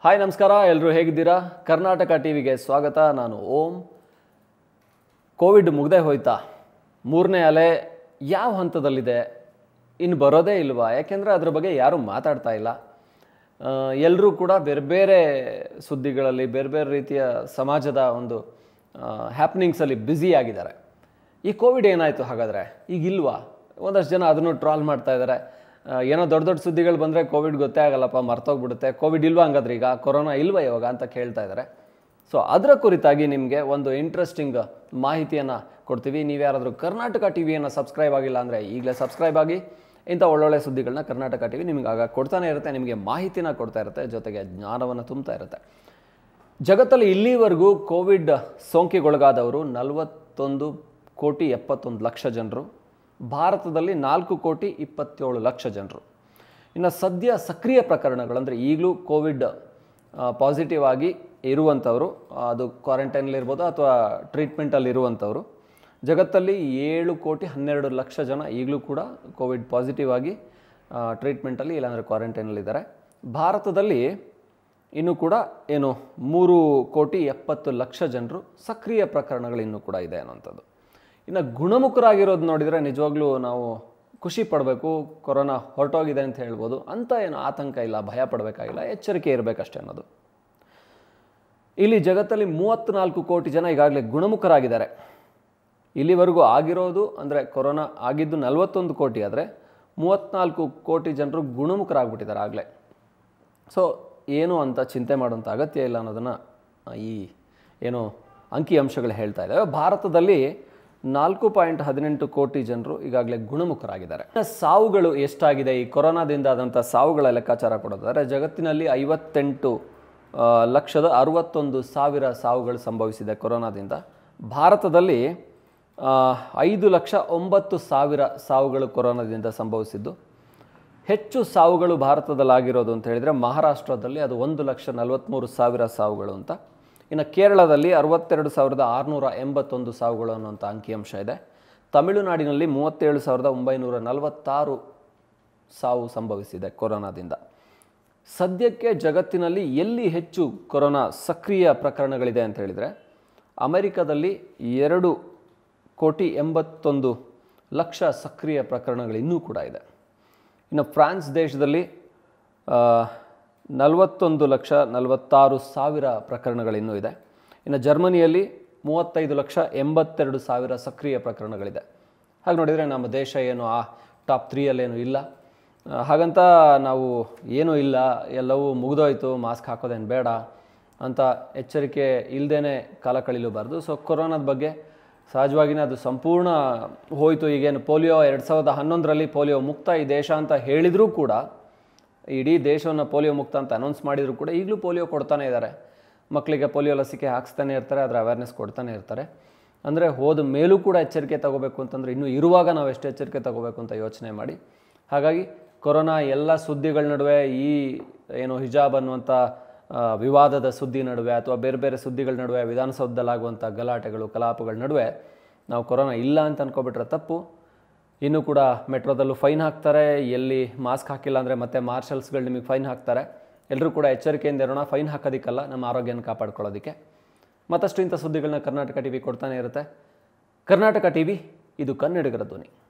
hi ನಮಸ್ಕಾರ ಎಲ್ಲರೂ ಹೇಗಿದ್ದೀರಾ ಕರ್ನಾಟಕ ಟಿವಿಗೆ ಸ್ವಾಗತ ನಾನು ಓಂ ಕೋವಿಡ್ ಮುಗ್ದೇ ಹೋಯ್ತಾ ಮೂರನೇ ಅಲೆ ಯಾವ ಹಂತದಲ್ಲಿದೆ ಇನ್ನು ಬರೋದೇ ಇಲ್ವಾ ಯಾಕೆಂದರೆ ಅದ್ರ ಬಗ್ಗೆ ಯಾರೂ ಮಾತಾಡ್ತಾ ಇಲ್ಲ ಎಲ್ಲರೂ ಕೂಡ ಬೇರೆ ಬೇರೆ ಸುದ್ದಿಗಳಲ್ಲಿ ಬೇರೆ ಬೇರೆ ರೀತಿಯ ಸಮಾಜದ ಒಂದು ಹ್ಯಾಪ್ನಿಂಗ್ಸಲ್ಲಿ ಬ್ಯುಸಿ ಆಗಿದ್ದಾರೆ ಈ ಕೋವಿಡ್ ಏನಾಯಿತು ಹಾಗಾದರೆ ಈಗ ಇಲ್ವಾ ಒಂದಷ್ಟು ಜನ ಅದನ್ನು ಟ್ರಾಲ್ ಮಾಡ್ತಾ ಇದ್ದಾರೆ ಆ, ಏನೋ ದೊಡ್ಡ ದೊಡ್ಡ ಸುದ್ದಿಗಳು ಬಂದರೆ ಕೋವಿಡ್ ಗೊತ್ತೇ ಆಗಲ್ಲಪ್ಪ ಮರ್ತೋಗ್ಬಿಡುತ್ತೆ ಕೋವಿಡ್ ಇಲ್ವಾ ಹಂಗಾದ್ರೆ ಈಗ ಕೊರೋನಾ ಇಲ್ವಾ ಇವಾಗ ಅಂತ ಕೇಳ್ತಾ ಇದ್ದಾರೆ ಸೊ ಅದರ ಕುರಿತಾಗಿ ನಿಮಗೆ ಒಂದು ಇಂಟ್ರೆಸ್ಟಿಂಗ್ ಮಾಹಿತಿಯನ್ನು ಕೊಡ್ತೀವಿ ನೀವು ಯಾರಾದರೂ ಕರ್ನಾಟಕ ಟಿ ವಿಯನ್ನು ಸಬ್ಸ್ಕ್ರೈಬ್ ಆಗಿಲ್ಲ ಅಂದರೆ ಈಗಲೇ ಸಬ್ಸ್ಕ್ರೈಬ್ ಆಗಿ ಇಂಥ ಒಳ್ಳೊಳ್ಳೆ ಸುದ್ದಿಗಳನ್ನ ಕರ್ನಾಟಕ ಟಿ ವಿ ನಿಮ್ಗೆ ಆಗ ಕೊಡ್ತಾನೆ ಇರುತ್ತೆ ನಿಮಗೆ ಮಾಹಿತಿನ ಕೊಡ್ತಾ ಇರುತ್ತೆ ಜೊತೆಗೆ ಜ್ಞಾನವನ್ನು ತುಂಬ್ತಾ ಇರುತ್ತೆ ಜಗತ್ತಲ್ಲಿ ಇಲ್ಲಿವರೆಗೂ ಕೋವಿಡ್ ಸೋಂಕಿಗೊಳಗಾದವರು ನಲವತ್ತೊಂದು ಕೋಟಿ ಎಪ್ಪತ್ತೊಂದು ಲಕ್ಷ ಜನರು ಭಾರತದಲ್ಲಿ ನಾಲ್ಕು ಕೋಟಿ ಇಪ್ಪತ್ತೇಳು ಲಕ್ಷ ಜನರು ಇನ್ನು ಸದ್ಯ ಸಕ್ರಿಯ ಪ್ರಕರಣಗಳಂದರೆ ಈಗಲೂ ಕೋವಿಡ್ ಪಾಸಿಟಿವ್ ಆಗಿ ಇರುವಂಥವರು ಅದು ಕ್ವಾರಂಟೈನಲ್ಲಿರ್ಬೋದು ಅಥವಾ ಟ್ರೀಟ್ಮೆಂಟಲ್ಲಿ ಇರುವಂಥವರು ಜಗತ್ತಲ್ಲಿ ಏಳು ಕೋಟಿ ಹನ್ನೆರಡು ಲಕ್ಷ ಜನ ಈಗಲೂ ಕೂಡ ಕೋವಿಡ್ ಪಾಸಿಟಿವ್ ಆಗಿ ಟ್ರೀಟ್ಮೆಂಟಲ್ಲಿ ಇಲ್ಲಾಂದರೆ ಕ್ವಾರಂಟೈನಲ್ಲಿದ್ದಾರೆ ಭಾರತದಲ್ಲಿ ಇನ್ನು ಕೂಡ ಏನು ಮೂರು ಕೋಟಿ ಎಪ್ಪತ್ತು ಲಕ್ಷ ಜನರು ಸಕ್ರಿಯ ಪ್ರಕರಣಗಳು ಇನ್ನೂ ಕೂಡ ಇದೆ ಅನ್ನೋಂಥದ್ದು ಇನ್ನು ಗುಣಮುಖರಾಗಿರೋದು ನೋಡಿದರೆ ನಿಜವಾಗ್ಲೂ ನಾವು ಖುಷಿ ಪಡಬೇಕು ಕೊರೋನಾ ಹೊರಟೋಗಿದೆ ಅಂತ ಹೇಳ್ಬೋದು ಅಂತ ಏನು ಆತಂಕ ಇಲ್ಲ ಭಯ ಪಡಬೇಕಾಗಿಲ್ಲ ಎಚ್ಚರಿಕೆ ಇರಬೇಕಷ್ಟೇ ಅನ್ನೋದು ಇಲ್ಲಿ ಜಗತ್ತಲ್ಲಿ ಮೂವತ್ತ್ನಾಲ್ಕು ಕೋಟಿ ಜನ ಈಗಾಗಲೇ ಗುಣಮುಖರಾಗಿದ್ದಾರೆ ಇಲ್ಲಿವರೆಗೂ ಆಗಿರೋದು ಅಂದರೆ ಕೊರೋನಾ ಆಗಿದ್ದು ನಲವತ್ತೊಂದು ಕೋಟಿ ಆದರೆ ಮೂವತ್ತ್ನಾಲ್ಕು ಕೋಟಿ ಜನರು ಗುಣಮುಖರಾಗ್ಬಿಟ್ಟಿದ್ದಾರೆ ಆಗಲೇ ಸೊ ಏನು ಅಂತ ಚಿಂತೆ ಮಾಡುವಂಥ ಅಗತ್ಯ ಇಲ್ಲ ಅನ್ನೋದನ್ನು ಈ ಏನು ಅಂಕಿಅಂಶಗಳು ಹೇಳ್ತಾ ಇದ್ದಾವೆ ಭಾರತದಲ್ಲಿ ನಾಲ್ಕು ಪಾಯಿಂಟ್ ಹದಿನೆಂಟು ಕೋಟಿ ಜನರು ಈಗಾಗಲೇ ಗುಣಮುಖರಾಗಿದ್ದಾರೆ ಇನ್ನು ಸಾವುಗಳು ಎಷ್ಟಾಗಿದೆ ಈ ಕೊರೋನಾದಿಂದ ಆದಂಥ ಸಾವುಗಳ ಲೆಕ್ಕಾಚಾರ ಕೊಡೋದಾದರೆ ಜಗತ್ತಿನಲ್ಲಿ ಐವತ್ತೆಂಟು ಆ, ಲಕ್ಷದ ಅರವತ್ತೊಂದು ಸಾವಿರ ಸಾವುಗಳು ಸಂಭವಿಸಿದೆ ಕೊರೋನಾದಿಂದ ಭಾರತದಲ್ಲಿ ಆ, ಐದು ಲಕ್ಷ ಒಂಬತ್ತು ಸಾವಿರ ಸಾವುಗಳು ಕೊರೋನಾದಿಂದ ಸಂಭವಿಸಿದ್ದು ಹೆಚ್ಚು ಸಾವುಗಳು ಭಾರತದಲ್ಲಾಗಿರೋದು ಅಂತ ಹೇಳಿದರೆ ಮಹಾರಾಷ್ಟ್ರದಲ್ಲಿ ಅದು ಒಂದು ಲಕ್ಷ ನಲವತ್ತ್ಮೂರು ಸಾವಿರ ಸಾವುಗಳು ಅಂತ ಇನ್ನು ಕೇರಳದಲ್ಲಿ ಅರವತ್ತೆರಡು ಸಾವಿರದ ಆರುನೂರ ಎಂಬತ್ತೊಂದು ಸಾವುಗಳು ಅನ್ನುವಂಥ ಅಂಕಿಅಂಶ ಇದೆ ತಮಿಳುನಾಡಿನಲ್ಲಿ ಮೂವತ್ತೇಳು ಸಾವಿರದ ಒಂಬೈನೂರ ನಲವತ್ತಾರು ಸಾವು ಸಂಭವಿಸಿದೆ ಕೊರೋನಾದಿಂದ ಸದ್ಯಕ್ಕೆ ಜಗತ್ತಿನಲ್ಲಿ ಎಲ್ಲಿ ಹೆಚ್ಚು ಕೊರೋನಾ ಸಕ್ರಿಯ ಪ್ರಕರಣಗಳಿದೆ ಅಂತ ಹೇಳಿದರೆ ಅಮೆರಿಕದಲ್ಲಿ ಎರಡು ಕೋಟಿ ಎಂಬತ್ತೊಂದು ಲಕ್ಷ ಸಕ್ರಿಯ ಪ್ರಕರಣಗಳು ಇನ್ನೂ ಕೂಡ ಇದೆ ಇನ್ನು ಫ್ರಾನ್ಸ್ ದೇಶದಲ್ಲಿ ಆ, ನಲವತ್ತೊಂದು ಲಕ್ಷ ನಲವತ್ತಾರು ಸಾವಿರ ಪ್ರಕರಣಗಳಿನ್ನೂ ಇದೆ ಇನ್ನು ಜರ್ಮನಿಯಲ್ಲಿ ಮೂವತ್ತೈದು ಲಕ್ಷ ಎಂಬತ್ತೆರಡು ಸಾವಿರ ಸಕ್ರಿಯ ಪ್ರಕರಣಗಳಿದೆ ಹಾಗೆ ನೋಡಿದರೆ ನಮ್ಮ ದೇಶ ಏನು ಆ ಟಾಪ್ ತ್ರೀಯಲ್ಲೇನು ಇಲ್ಲ ಆ, ಹಾಗಂತ ನಾವು ಏನೂ ಇಲ್ಲ ಎಲ್ಲವೂ ಮುಗಿದೋಯ್ತು ಮಾಸ್ಕ್ ಹಾಕೋದೇನು ಬೇಡ ಅಂತ ಎಚ್ಚರಿಕೆ ಇಲ್ಲದೇ ಕಾಲ ಕಳೀಲೂಬಾರ್ದು ಸೊ ಕೊರೋನಾದ ಬಗ್ಗೆ ಸಹಜವಾಗಿಯೇ ಅದು ಸಂಪೂರ್ಣ ಹೋಯಿತು ಈಗೇನು ಪೋಲಿಯೋ ಎರಡು ಸಾವಿರದ ಹನ್ನೊಂದರಲ್ಲಿ ಪೋಲಿಯೋ ಮುಕ್ತ ಈ ದೇಶ ಅಂತ ಹೇಳಿದರೂ ಕೂಡ ಇಡೀ ದೇಶವನ್ನು ಪೋಲಿಯೋ ಮುಕ್ತ ಅಂತ ಅನೌನ್ಸ್ ಮಾಡಿದರೂ ಕೂಡ ಈಗಲೂ ಪೋಲಿಯೋ ಕೊಡ್ತಾನೆ ಇದ್ದಾರೆ ಮಕ್ಕಳಿಗೆ ಪೋಲಿಯೋ ಲಸಿಕೆ ಹಾಕ್ಸ್ತಾನೆ ಇರ್ತಾರೆ ಅದರ ಅವೇರ್ನೆಸ್ ಕೊಡ್ತಾನೆ ಇರ್ತಾರೆ ಅಂದರೆ ಹೋದ ಮೇಲೂ ಕೂಡ ಎಚ್ಚರಿಕೆ ತಗೋಬೇಕು ಅಂತಂದರೆ ಇನ್ನೂ ಇರುವಾಗ ನಾವು ಎಷ್ಟು ಎಚ್ಚರಿಕೆ ತಗೋಬೇಕು ಅಂತ ಯೋಚನೆ ಮಾಡಿ ಹಾಗಾಗಿ ಕೊರೋನಾ ಎಲ್ಲ ಸುದ್ದಿಗಳ ನಡುವೆ ಈ ಏನು ಹಿಜಾಬ್ ಅನ್ನುವಂಥ ಆ, ವಿವಾದದ ಸುದ್ದಿ ನಡುವೆ ಅಥವಾ ಬೇರೆ ಬೇರೆ ಸುದ್ದಿಗಳ ನಡುವೆ ವಿಧಾನಸೌಧದಲ್ಲಾಗುವಂಥ ಗಲಾಟೆಗಳು ಕಲಾಪಗಳ ನಡುವೆ ನಾವು ಕೊರೋನಾ ಇಲ್ಲ ಅಂತ ಅನ್ಕೊಬಿಟ್ರೆ ತಪ್ಪು ಇನ್ನೂ ಕೂಡ ಮೆಟ್ರೋದಲ್ಲೂ ಫೈನ್ ಹಾಕ್ತಾರೆ ಎಲ್ಲಿ ಮಾಸ್ಕ್ ಹಾಕಿಲ್ಲ ಅಂದರೆ ಮತ್ತೆ ಮಾರ್ಷಲ್ಸ್ಗಳು ನಿಮಗೆ ಫೈನ್ ಹಾಕ್ತಾರೆ ಎಲ್ಲರೂ ಕೂಡ ಎಚ್ಚರಿಕೆಯಿಂದ ಇರೋಣ ಫೈನ್ ಹಾಕೋದಕ್ಕಲ್ಲ ನಮ್ಮ ಆರೋಗ್ಯನ ಕಾಪಾಡ್ಕೊಳ್ಳೋದಕ್ಕೆ ಮತ್ತಷ್ಟು ಇಂಥ ಸುದ್ದಿಗಳನ್ನ ಕರ್ನಾಟಕ ಟಿ ವಿ ಕೊಡ್ತಾನೆ ಇರುತ್ತೆ ಕರ್ನಾಟಕ ಟಿ ವಿ ಇದು ಕನ್ನಡಿಗರ ಧ್ವನಿ